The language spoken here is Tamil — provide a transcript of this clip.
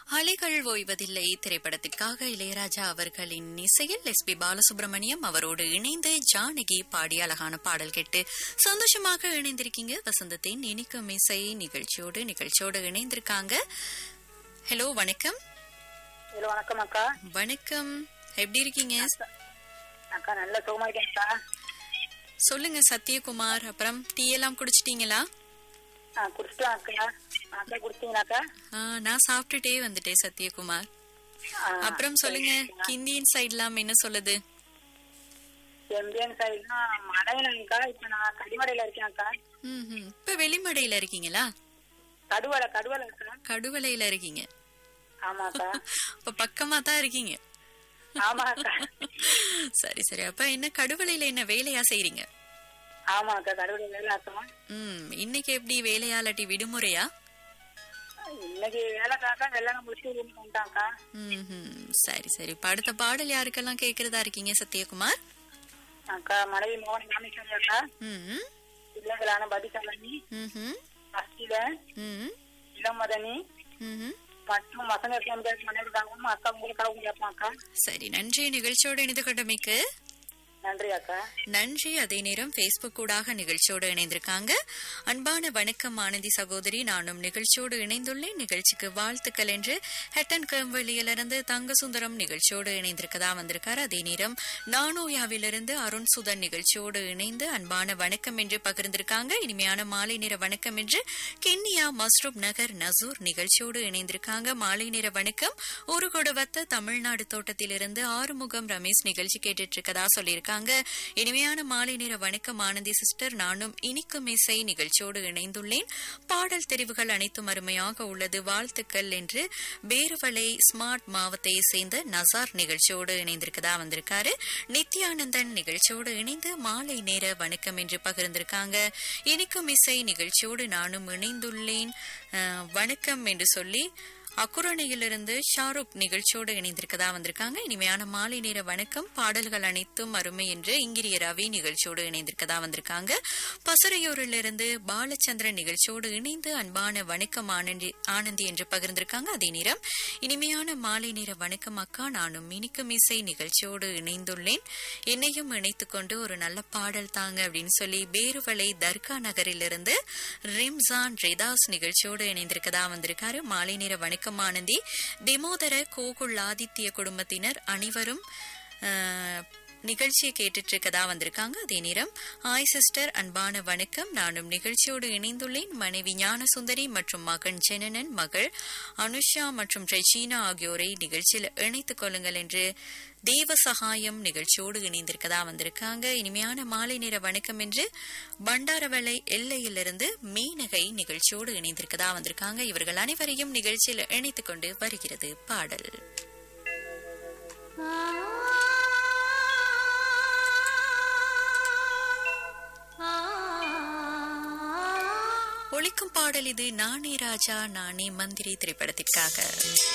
அலைகள் ஓய்வதில்லை திரைப்படத்திற்காக இளையராஜா அவர்களின் இசையில் எஸ் பி பாலசுப்ரமணியம் அவரோடு இணைந்து ஜானகி பாடி அழகான பாடல் கேட்டு சந்தோஷமாக இணைந்திருக்கீங்க வசந்தத்தின் இனிக்கும் இசை நிகழ்ச்சியோடு நிகழ்ச்சியோடு இணைந்திருக்காங்க ஹலோ வணக்கம் ஹலோ வணக்கம் அக்கா வணக்கம் எப்படி இருக்கீங்க அக்கா நல்ல சுகமா இருக்கேன் அக்கா சொல்லுங்க சத்யகுமார் அப்புறம் டீ எல்லாம் குடிச்சிட்டீங்களா ஆ குடிச்சிட்டோம் அக்கா அக்கா குடிச்சிங்களாக்கா ஆ, நான் சாப்பிட்டுட்டே வந்துட்டேன் சத்யகுமார் ஆ, அப்புறம் சொல்லுங்க கிந்தியன் சைட்லாம் என்ன சொல்லுது எம்பியன் சைடுனா மழையிலங்கா இப்ப நான் கடிமடையில இருக்கேன் அக்கா ம்ஹும். இப்ப வெளிமடையில இருக்கீங்களா கடுவலை கடுவலை அக்கா கடுவலையில இருக்கீங்க ஆமா அக்கா அப்ப பக்கமா தான் இருக்கீங்க ஆமா அக்கா சரி சரி அப்ப என்ன கடுவலையில என்ன வேலையா செய்றீங்க ஆமா அக்கா கடுவலை வேலை அக்கா ம் இன்னைக்கு எப்படி வேலையாலட்டி விடுமுறையா இன்னைக்கு வேலைக்காக்கா வெள்ளம் முடிச்சு ரூம் வந்துட்டாக்கா ம்ஹும். சரி சரி இப்ப அடுத்த பாடல் யாருக்கெல்லாம் கேக்குறதா இருக்கீங்க சத்யகுமார் அக்கா மனைவி மோகன் ராமேஸ்வரி அக்கா ம் பிள்ளைகளான பதிசாலனி ம்ஹும். அஸ்தில ம் இளமதனி ம்ஹும். மற்றும் வசந்த மனைவி அக்கா உங்களுக்காகவும் கேட்போம் அக்கா சரி நன்றி நிகழ்ச்சியோடு இணைந்து கொண்டமைக்கு நன்றி அக்கா நன்றி அதே நேரம் பேஸ்புக் ஊடாக நிகழ்ச்சியோடு இணைந்திருக்காங்க அன்பான வணக்கம் ஆனந்தி சகோதரி நானும் நிகழ்ச்சியோடு இணைந்துள்ளேன் நிகழ்ச்சிக்கு வாழ்த்துக்கள் என்று ஹெட்டன் கேம்வெளியிலிருந்து தங்கசுந்தரம் நிகழ்ச்சியோடு இணைந்திருக்கதா வந்திருக்காரு அதே நேரம் நானோயாவிலிருந்து அருண் சுதன் நிகழ்ச்சியோடு இணைந்து அன்பான வணக்கம் என்று பகிர்ந்திருக்காங்க இனிமையான மாலை நேர வணக்கம் என்று கென்னியா மஸ்ரூப் நகர் நசூர் நிகழ்ச்சியோடு இணைந்திருக்காங்க மாலை நேர வணக்கம் ஒரு கொடுவத்த தமிழ்நாடு தோட்டத்திலிருந்து ஆறுமுகம் ரமேஷ் நிகழ்ச்சி கேட்டுட்டு இருக்கதா சொல்லியிருக்காங்க இனிமையான மாலை நேர வணக்கம் ஆனந்தி சிஸ்டர் நானும் இனிக்கும் இசை நிகழ்ச்சியோடு இணைந்துள்ளேன் பாடல் தெரிவுகள் அனைத்தும் அருமையாக உள்ளது வாழ்த்துக்கள் என்று பேருவளை ஸ்மார்ட் மாவத்தை சேர்ந்த நசார் நிகழ்ச்சியோடு இணைந்திருக்கதா வந்திருக்காரு நித்யானந்தன் நிகழ்ச்சியோடு இணைந்து மாலை நேர வணக்கம் என்று பகிர்ந்திருக்காங்க இனிக்கும் இசை நிகழ்ச்சியோடு நானும் இணைந்துள்ளேன் அஹ், வணக்கம் என்று சொல்லி அக்குரணையிலிருந்து ஷாருக் நிகழ்ச்சியோடு இணைந்திருக்கதா வந்திருக்காங்க இனிமையான மாலை நேர வணக்கம் பாடல்கள் அனைத்தும் அருமை என்று இங்கிரிய ரவி நிகழ்ச்சியோடு இணைந்திருக்கதா வந்திருக்காங்க பசுரையூரிலிருந்து பாலச்சந்திரன் நிகழ்ச்சியோடு இணைந்து அன்பான வணக்கம் ஆனந்தி ஆனந்தி என்று பகிர்ந்திருக்காங்க அதே நேரம் இனிமையான மாலை நேர வணக்கம் அக்கா நானும் இனிக்கும் இசை நிகழ்ச்சியோடு இணைந்துள்ளேன் என்னையும் இணைத்துக் கொண்டு ஒரு நல்ல பாடல் தாங்க அப்படின்னு சொல்லி பேருவளை தர்கா நகரிலிருந்து ரிம்சான் ரெதாஸ் நிகழ்ச்சியோடு இணைந்திருக்கதா வந்திருக்காரு மாலை நேர வணக்கம் ஆனந்தி திமோதர கோகுல் ஆதித்ய குடும்பத்தினர் அனைவரும் அஹ், நிகழ்ச்சியை கேட்டுட்டு இருக்கதா வந்திருக்காங்க அதே நேரம் ஹாய் சிஸ்டர் அன்பான வணக்கம் நானும் நிகழ்ச்சியோடு இணைந்துள்ளேன் மனைவி ஞானசுந்தரி மற்றும் மகன் ஜெனனன் மகள் அனுஷா மற்றும் ரெஜீனா ஆகியோரை நிகழ்ச்சியில் இணைத்துக் கொள்ளுங்கள் என்று தேவ சகாயம் நிகழ்ச்சியோடு இணைந்திருக்கதா வந்திருக்காங்க இனிமையான மாலை நேர வணக்கம் என்று பண்டாரவளை எல்லையிலிருந்து மீனகை நிகழ்ச்சியோடு இணைந்திருக்கதா வந்திருக்காங்க இவர்கள் அனைவரையும் நிகழ்ச்சியில் இணைத்துக் கொண்டு வருகிறது பாடல் ஒழிக்கும் பாடல் இது நானே ராஜா நானே மந்திரி திரைப்படத்திற்காக